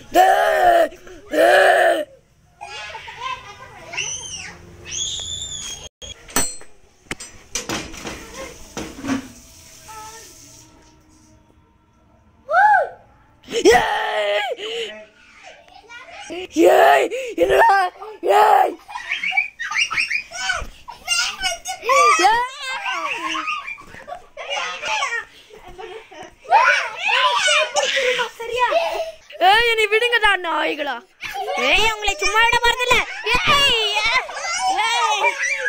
ஏய் என்னடா ஏய் ஏய் நீ விடுங்கடா நாய்களா ஏய் உங்களை சும்மா விட போறதில்ல ஏய் ஏய்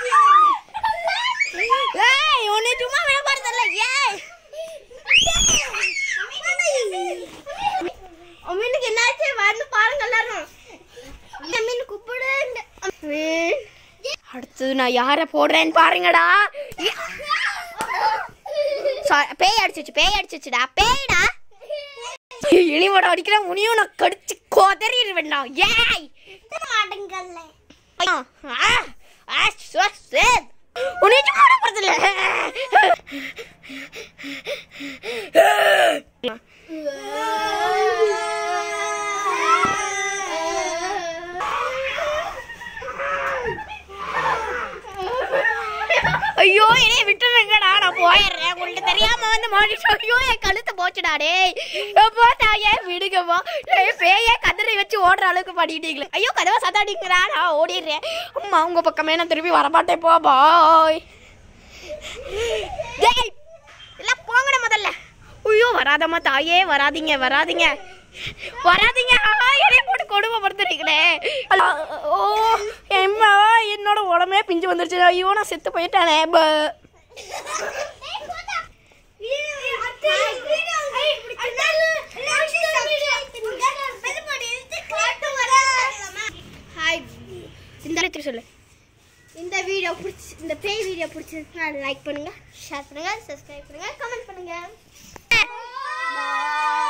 ஏய் உன்னை சும்மா விட போறதில்ல ஏய் அம்மீனுக்கு என்னாச்சு வந்து பாருங்க எல்லாரும் அம்மீன் கூப்பிடு அடுத்தது நான் யாரை போடுறேன்னு பாருங்கடா Sorry, பேய் அடிச்சிச்சு பேய் அடிச்சிச்சுடா பேய்டா இனிமோட அடிக்கிற முனியும் நான் கடிச்சு கொதறிடுவேன்டா ஏய் மாட்டங்கல்ல உன்னை சும்மா விட போறதில்ல ஐயோ என்னைய விட்டுருங்கடா நான் போயிடுறேன் உங்களுக்கு தெரியாம வந்து மாட்டிட்டு ஐயோ என் கழுத்து போச்சுடா டேய் எப்போ தாயே விடுங்கம்மா ஏய் பேயே கதிரை வச்சு ஓடுற அளவுக்கு பண்ணிட்டீங்களே ஐயோ கதவை சத்தாடிங்கிறா நான் ஓடிடுறேன் அம்மா உங்க பக்கமே நான் திருப்பி வரமாட்டேன் போ பாய் டேய் எல்லாம் போங்கடா முதல்ல ஐயோ வராதம்மா தாயே வராதீங்க வராதீங்க வராதீங்க ஆ, என்னைய போட்டு கொடுமைப்படுத்துறீங்களே அல்லா, ஓ எம்மா என்னோட உடம்பே பிஞ்சு வந்துருச்சு ஐயோ நான் செத்து போயிட்டானே ப ஹாய் இந்த இடத்துல சொல்லு இந்த வீடியோ பிடிச்சி இந்த பேய் வீடியோ பிடிச்சிருந்தா லைக் பண்ணுங்க ஷேர் பண்ணுங்க சப்ஸ்கிரைப் பண்ணுங்க கமெண்ட் பண்ணுங்க Bye.